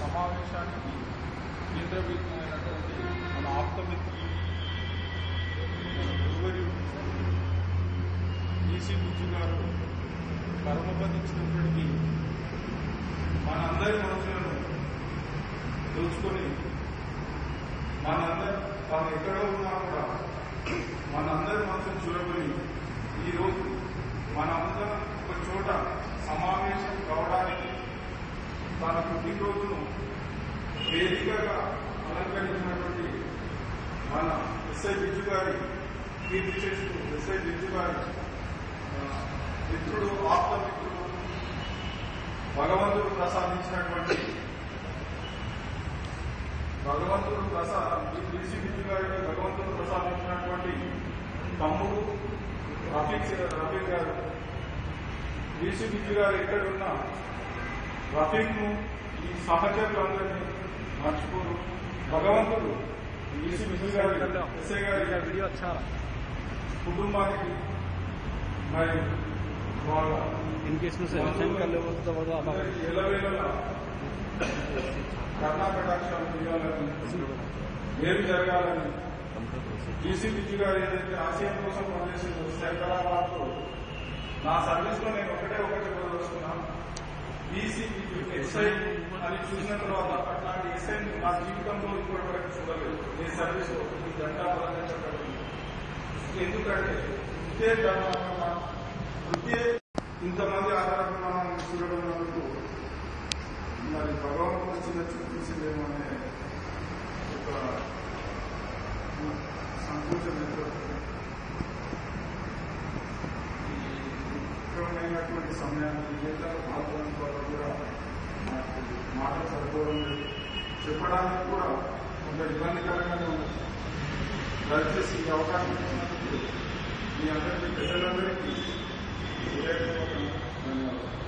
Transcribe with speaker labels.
Speaker 1: సమావేశానికి కేంద్రబిందువైనటువంటి మన ఆప్తమిత్రులు మన గురువర్యుడు ఈసీ బుజ్జు గారు పరమపదించినప్పటికీ మనందరి మనసులను దోచుకొని మనందరి తాను ఎక్కడ ఉన్నా కూడా మనందరి మనసును చూడకొని ఈరోజు మనందరం ఒక చోట సమావేశం కావడానికి తన పుట్టినరోజును వేదికగా అలంకరించినటువంటి మన ఎస్ఐ బిజ్జు గారి కీర్తి చేస్తూ ఎస్ఐ బిజ్జు గారి ఆ, మిత్రుడు ఆప్త మిత్రుడు భగవంతుడు ప్రసాదించినటువంటి భగవంతుడు ప్రసాద బీసీ బిజ్జు గారికి భగవంతుడు ప్రసాదించినటువంటి తమ్ముడు రఫీక్ రఫీక్ గారు బీసీ బిజ్జు గారు ఎక్కడున్నా రఫీక్ ను ఈ సహచరులందరినీ మర్చిపోరు భగవంతుడు బీసీ బిజ్జు గారి ఎస్ఐ గారి కుటుంబానికి మరి వాళ్ళ
Speaker 2: इनके इसमें सिलेक्शन कर लो तो वो तो
Speaker 1: అందరికీ ఎల్లవేళలా కర్ణాకటాక్షాలు చేయాలని ఏమి జరగాలని బీసీ బిజ్జు గారు ఏదైతే ఆశయం కోసం పనిచేసిందో శంకరాబాద్ లో నా సర్వీస్ లో నేను ఒకటే ఒకటి వస్తున్నా బీసీ బిజ్జు ఎస్ఐ అని చూసిన తర్వాత అట్లాంటి ఎస్ఐ నా జీవితంలో ఇప్పటి వరకు చూడలేదు ఈ సర్వీస్ లో ఈ జెండా పరంగా చెప్పడం ఎందుకంటే వృత్తే ధర్మంగా వృత్తే ఇంతమంది ఆధారపడడం చూడడం వరకు మరి భగవంతుడు చిన్న చూపించిందేమో అనే ఒక సంకోచం ఏర్పడుతుంది ఈ ముఖ్యమైనటువంటి సమయాన్ని జీవితాలు పాల్గొనడం ద్వారా కూడా నాకు మాట సరిపోవడం లేదు చెప్పడానికి కూడా కొంత ఇబ్బందికరంగానే ఉంది దయచేసి ఈ అవకాశం ఇచ్చినందుకు మీ అందరికీ ప్రజలందరికీ హృదయపూర్వకంగా ధన్యవాదాలు